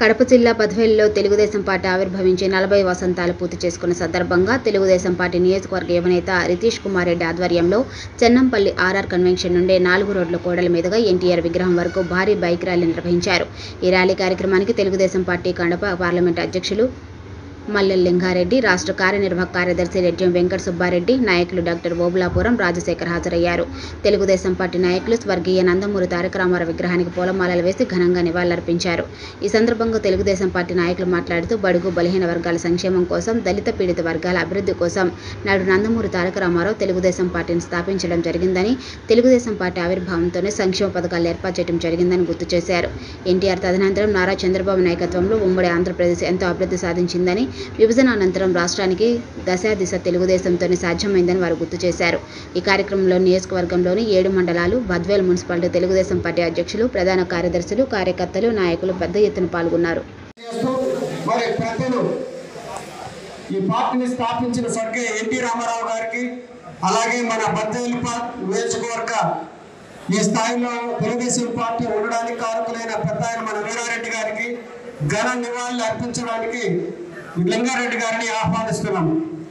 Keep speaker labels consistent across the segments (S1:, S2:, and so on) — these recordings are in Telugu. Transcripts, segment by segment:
S1: కడప జిల్లా బద్వేలులో తెలుగుదేశం పార్టీ ఆవిర్భవించి నలభై వసంతాలు పూర్తి చేసుకున్న సందర్భంగా తెలుగుదేశం పార్టీ నియోజకవర్గ యువనేత రితీష్ కుమార్ రెడ్డి ఆధ్వర్యంలో చెన్నంపల్లి ఆర్ఆర్ కన్వెన్షన్ నుండి నాలుగు రోడ్ల కూడలి మీదుగా ఎన్టీఆర్ విగ్రహం వరకు భారీ బైక్ ర్యాలీ నిర్వహించారు ఈ ర్యాలీ కార్యక్రమానికి తెలుగుదేశం పార్టీ కడప పార్లమెంట్ అధ్యక్షులు మల్లెల్ లింగారెడ్డి రాష్ట్ర కార్యనిర్వాహక కార్యదర్శి రెడ్డి వెంకట సుబ్బారెడ్డి నాయకులు డాక్టర్ ఓబులాపురం రాజశేఖర్ హాజరయ్యారు తెలుగుదేశం పార్టీ నాయకులు స్వర్గీయ నందమూరి తారక రామారావు విగ్రహానికి పూలమాలలు వేసి ఘనంగా నివాళులర్పించారు ఈ సందర్భంగా తెలుగుదేశం పార్టీ నాయకులు మాట్లాడుతూ బడుగు బలహీన వర్గాల సంక్షేమం కోసం దళిత పీడిత వర్గాల అభివృద్ధి కోసం నాడు నందమూరి తారక రామారావు తెలుగుదేశం పార్టీని స్థాపించడం జరిగిందని తెలుగుదేశం పార్టీ ఆవిర్భావంతోనే సంక్షేమ పథకాలు ఏర్పాటు చేయడం జరిగిందని గుర్తు చేశారు ఎన్టీఆర్ తదనంతరం నారా చంద్రబాబు నాయకత్వంలో ఉమ్మడి ఆంధ్రప్రదేశ్ ఎంతో అభివృద్ధి సాధించిందని విభజన అనంతరం రాష్ట్రానికి దశ దిశ తెలుగుదేశంతోనే సాధ్యమైందని వారు గుర్తు చేశారు ఈ కార్యక్రమంలో నియోజకవర్గంలోని ఏడు మండలాలు బద్వేల్ మున్సిపాలిటీ తెలుగుదేశం పార్టీ అధ్యక్షులు ప్రధాన కార్యదర్శులు కార్యకర్తలు నాయకులు పెద్ద ఎత్తున పాల్గొన్నారు
S2: చేస్తూ మరి పెద్దలు ఈ పార్టీని స్థాపించిన స్వర్గీయ ఎన్టీ రామారావు గారికి అలాగే మన బద్దేలు నియోజకవర్గ ఈ స్థాయిలో తెలుగుదేశం పార్టీ ఉండడానికి కారకులైన పెద్ద ఆయన మన వీరారెడ్డి గారికి ఘన నివాళులు అర్పించడానికి లింగారెడ్డి గారిని ఆహ్వానిస్తున్నాం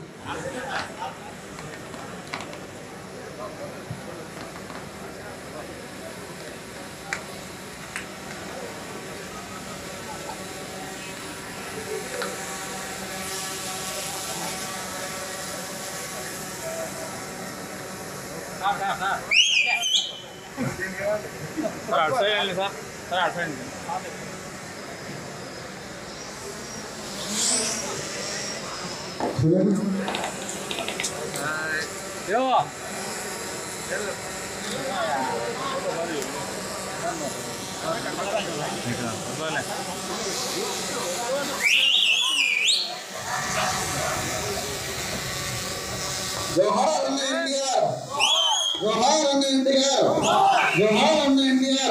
S3: సార్ అటు సైడ్ వెళ్ళండి సార్ సార్ అటు సైడ్ వెళ్ళండి. ఏవో
S2: జోహార్ అన్న ఎన్టీఆర్ జోహార్ అన్న ఎన్టీఆర్ జోహార్ అన్న ఎన్టీఆర్